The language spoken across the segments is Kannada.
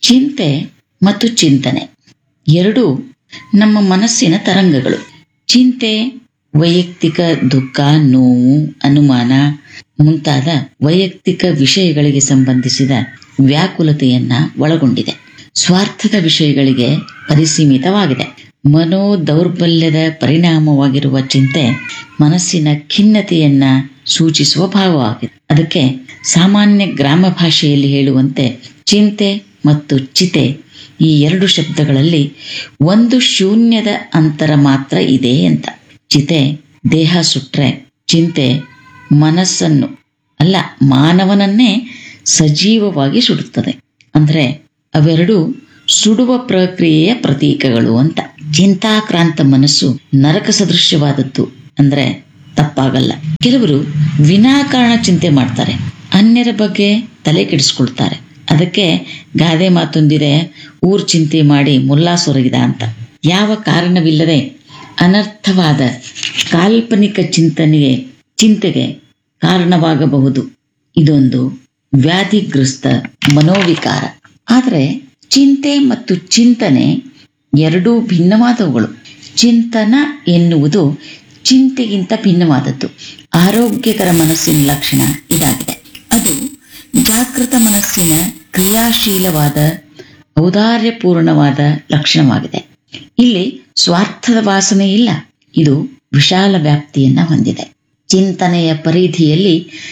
ಚಿಂತೆ ಮತ್ತು ಚಿಂತನೆ ಎರಡೂ ನಮ್ಮ ಮನಸ್ಸಿನ ತರಂಗಗಳು ಚಿಂತೆ ವೈಯಕ್ತಿಕ ದುಃಖ ನೋವು ಅನುಮಾನ ಮುಂತಾದ ವೈಯಕ್ತಿಕ ವಿಷಯಗಳಿಗೆ ಸಂಬಂಧಿಸಿದ ವ್ಯಾಕುಲತೆಯನ್ನ ಒಳಗೊಂಡಿದೆ ಸ್ವಾರ್ಥದ ವಿಷಯಗಳಿಗೆ ಪರಿಸೀಮಿತವಾಗಿದೆ ಮನೋ ದೌರ್ಬಲ್ಯದ ಪರಿಣಾಮವಾಗಿರುವ ಚಿಂತೆ ಮನಸ್ಸಿನ ಖಿನ್ನತೆಯನ್ನ ಸೂಚಿಸುವ ಭಾವವಾಗಿದೆ ಅದಕ್ಕೆ ಸಾಮಾನ್ಯ ಗ್ರಾಮ ಭಾಷೆಯಲ್ಲಿ ಹೇಳುವಂತೆ ಚಿಂತೆ ಮತ್ತು ಚಿತೆ ಈ ಎರಡು ಶಬ್ದಗಳಲ್ಲಿ ಒಂದು ಶೂನ್ಯದ ಅಂತರ ಮಾತ್ರ ಇದೆ ಅಂತ ಚಿತೆ ದೇಹ ಸುಟ್ರೆ ಚಿಂತೆ ಮನಸ್ಸನ್ನು ಅಲ್ಲ ಮಾನವನನ್ನೇ ಸಜೀವವಾಗಿ ಸುಡುತ್ತದೆ ಅಂದ್ರೆ ಅವೆರಡು ಸುಡುವ ಪ್ರಕ್ರಿಯೆಯ ಪ್ರತೀಕಗಳು ಅಂತ ಚಿಂತಾಕ್ರಾಂತ ಮನಸ್ಸು ನರಕ ಸದೃಶ್ಯವಾದದ್ದು ಅಂದ್ರೆ ತಪ್ಪಾಗಲ್ಲ ಕೆಲವರು ವಿನಾಕಾರಣ ಚಿಂತೆ ಮಾಡ್ತಾರೆ ಅನ್ಯರ ಬಗ್ಗೆ ತಲೆ ಕೆಡಿಸ್ಕೊಳ್ತಾರೆ ಅದಕ್ಕೆ ಗಾದೆ ಮಾತೊಂದಿದೆ ಊರ್ ಚಿಂತೆ ಮಾಡಿ ಮುಲ್ಲಾ ಸೊರಗಿದ ಅಂತ ಯಾವ ಕಾರಣವಿಲ್ಲದೆ ಅನರ್ಥವಾದ ಕಾಲ್ಪನಿಕ ಚಿಂತನೆಗೆ ಚಿಂತೆಗೆ ಕಾರಣವಾಗಬಹುದು ಇದೊಂದು ವ್ಯಾಧಿಗ್ರಸ್ತ ಮನೋವಿಕಾರ ಆದರೆ ಚಿಂತೆ ಮತ್ತು ಚಿಂತನೆ ಎರಡೂ ಭಿನ್ನವಾದವುಗಳು ಚಿಂತನ ಎನ್ನುವುದು ಚಿಂತೆಗಿಂತ ಭಿನ್ನವಾದದ್ದು ಆರೋಗ್ಯಕರ ಮನಸ್ಸಿನ ಲಕ್ಷಣ ಇದಾಗಿದೆ ಅದು ಜಾಗೃತ ಮನಸ್ಸಿನ ಕ್ರಿಯಾಶೀಲವಾದ ಔದಾರ್ಯಪೂರ್ಣವಾದ ಲಕ್ಷಣವಾಗಿದೆ ಇಲ್ಲಿ ಸ್ವಾರ್ಥದ ವಾಸನೆ ಇಲ್ಲ ಇದು ವಿಶಾಲ ವ್ಯಾಪ್ತಿಯನ್ನ ಹೊಂದಿದೆ ಚಿಂತನೆಯ ಪರಿಧಿಯಲ್ಲಿ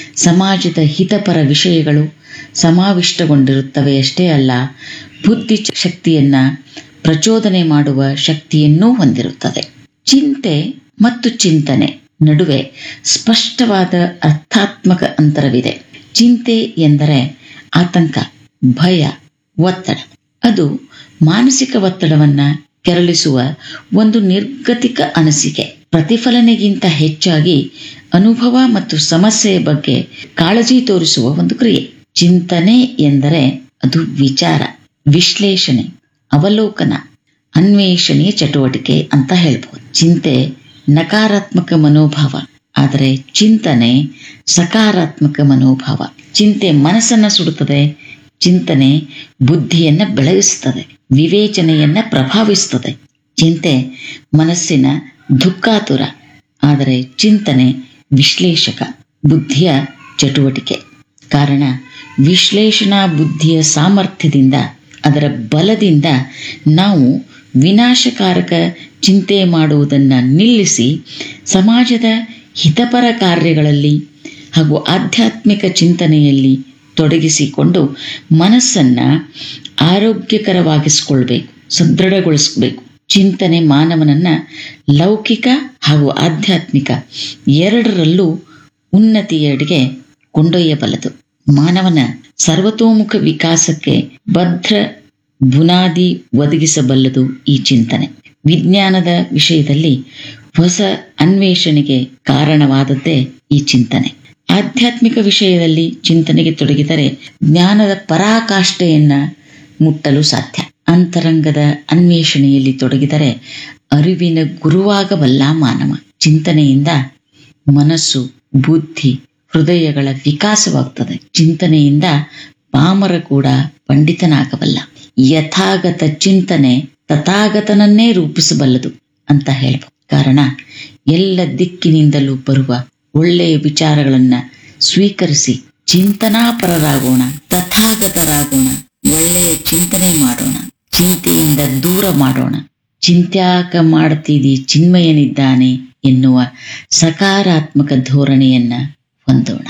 ಸಮಾಜದ ಹಿತಪರ ವಿಷಯಗಳು ಸಮಾವಿಷ್ಟಗೊಂಡಿರುತ್ತವೆ ಅಷ್ಟೇ ಅಲ್ಲ ಬುದ್ಧಿ ಶಕ್ತಿಯನ್ನ ಪ್ರಚೋದನೆ ಮಾಡುವ ಶಕ್ತಿಯನ್ನೂ ಹೊಂದಿರುತ್ತದೆ ಚಿಂತೆ ಮತ್ತು ಚಿಂತನೆ ನಡುವೆ ಸ್ಪಷ್ಟವಾದ ಅರ್ಥಾತ್ಮಕ ಅಂತರವಿದೆ ಚಿಂತೆ ಎಂದರೆ ಆತಂಕ ಭಯ ಒತ್ತಡ ಅದು ಮಾನಸಿಕ ಒತ್ತಡವನ್ನ ಕೆರಳಿಸುವ ಒಂದು ನಿರ್ಗತಿಕ ಅನಿಸಿಕೆ ಪ್ರತಿಫಲನೆಗಿಂತ ಹೆಚ್ಚಾಗಿ ಅನುಭವ ಮತ್ತು ಸಮಸ್ಯೆಯ ಬಗ್ಗೆ ಕಾಳಜಿ ತೋರಿಸುವ ಒಂದು ಕ್ರಿಯೆ ಚಿಂತನೆ ಎಂದರೆ ಅದು ವಿಚಾರ ವಿಶ್ಲೇಷಣೆ ಅವಲೋಕನ ಅನ್ವೇಷಣೆಯ ಚಟುವಟಿಕೆ ಅಂತ ಹೇಳ್ಬೋದು ಚಿಂತೆ ನಕಾರಾತ್ಮಕ ಮನೋಭಾವ ಆದರೆ ಚಿಂತನೆ ಸಕಾರಾತ್ಮಕ ಮನೋಭಾವ ಚಿಂತೆ ಮನಸ್ಸನ್ನ ಸುಡುತ್ತದೆ ಚಿಂತನೆ ಬುದ್ಧಿಯನ್ನ ಬೆಳಗಿಸುತ್ತದೆ ವಿವೇಚನೆಯನ್ನ ಪ್ರಭಾವಿಸುತ್ತದೆ ಚಿಂತೆ ಮನಸ್ಸಿನ ದುಃಖಾತುರ ಆದರೆ ಚಿಂತನೆ ವಿಶ್ಲೇಷಕ ಬುದ್ಧಿಯ ಚಟುವಟಿಕೆ ಕಾರಣ ವಿಶ್ಲೇಷಣಾ ಬುದ್ಧಿಯ ಸಾಮರ್ಥ್ಯದಿಂದ ಅದರ ಬಲದಿಂದ ನಾವು ವಿನಾಶಕಾರಕ ಚಿಂತೆ ಮಾಡುವುದನ್ನ ನಿಲ್ಲಿಸಿ ಸಮಾಜದ ಹಿತಪರ ಕಾರ್ಯಗಳಲ್ಲಿ ಹಾಗೂ ಆಧ್ಯಾತ್ಮಿಕ ಚಿಂತನೆಯಲ್ಲಿ ತೊಡಗಿಸಿಕೊಂಡು ಮನಸ್ಸನ್ನ ಆರೋಗ್ಯಕರವಾಗಿಸ್ಕೊಳ್ಬೇಕು ಸದೃಢಗೊಳಿಸ್ಬೇಕು ಚಿಂತನೆ ಮಾನವನನ್ನ ಲೌಕಿಕ ಹಾಗೂ ಆಧ್ಯಾತ್ಮಿಕ ಎರಡರಲ್ಲೂ ಉನ್ನತಿಯೆಡೆಗೆ ಕೊಂಡೊಯ್ಯಬಲ್ಲದು ಮಾನವನ ಸರ್ವತೋಮುಖ ವಿಕಾಸಕ್ಕೆ ಭದ್ರ ಬುನಾದಿ ಒದಗಿಸಬಲ್ಲದು ಈ ಚಿಂತನೆ ವಿಜ್ಞಾನದ ವಿಷಯದಲ್ಲಿ ಹೊಸ ಅನ್ವೇಷಣೆಗೆ ಕಾರಣವಾದದ್ದೇ ಈ ಚಿಂತನೆ ಆಧ್ಯಾತ್ಮಿಕ ವಿಷಯದಲ್ಲಿ ಚಿಂತನೆಗೆ ತೊಡಗಿದರೆ ಜ್ಞಾನದ ಪರಾಕಾಷ್ಠೆಯನ್ನ ಮುಟ್ಟಲು ಸಾಧ್ಯ ಅಂತರಂಗದ ಅನ್ವೇಷಣೆಯಲ್ಲಿ ತೊಡಗಿದರೆ ಅರಿವಿನ ಗುರುವಾಗಬಲ್ಲ ಮಾನವ ಚಿಂತನೆಯಿಂದ ಮನಸ್ಸು ಬುದ್ಧಿ ಹೃದಯಗಳ ವಿಕಾಸವಾಗ್ತದೆ ಚಿಂತನೆಯಿಂದ ಪಾಮರ ಕೂಡ ಪಂಡಿತನಾಗಬಲ್ಲ ಯಥಾಗತ ಚಿಂತನೆ ತಥಾಗತನನ್ನೇ ರೂಪಿಸಬಲ್ಲದು ಅಂತ ಹೇಳ್ಬೋದು ಕಾರಣ ಎಲ್ಲ ದಿಕ್ಕಿನಿಂದಲೂ ಬರುವ ಒಳ್ಳೆಯ ವಿಚಾರಗಳನ್ನ ಸ್ವೀಕರಿಸಿ ಚಿಂತನಾಪರರಾಗೋಣ ತಥಾಗತರಾಗೋಣ ಒಳ್ಳೆಯ ಚಿಂತನೆ ಮಾಡೋಣ ಚಿಂತೆಯಿಂದ ದೂರ ಮಾಡೋಣ ಚಿಂತ್ಯಾಕ ಮಾಡ್ತಿದಿ ಚಿನ್ಮಯನಿದ್ದಾನೆ ಎನ್ನುವ ಸಕಾರಾತ್ಮಕ ಧೋರಣೆಯನ್ನ ಹೊಂದೋಣ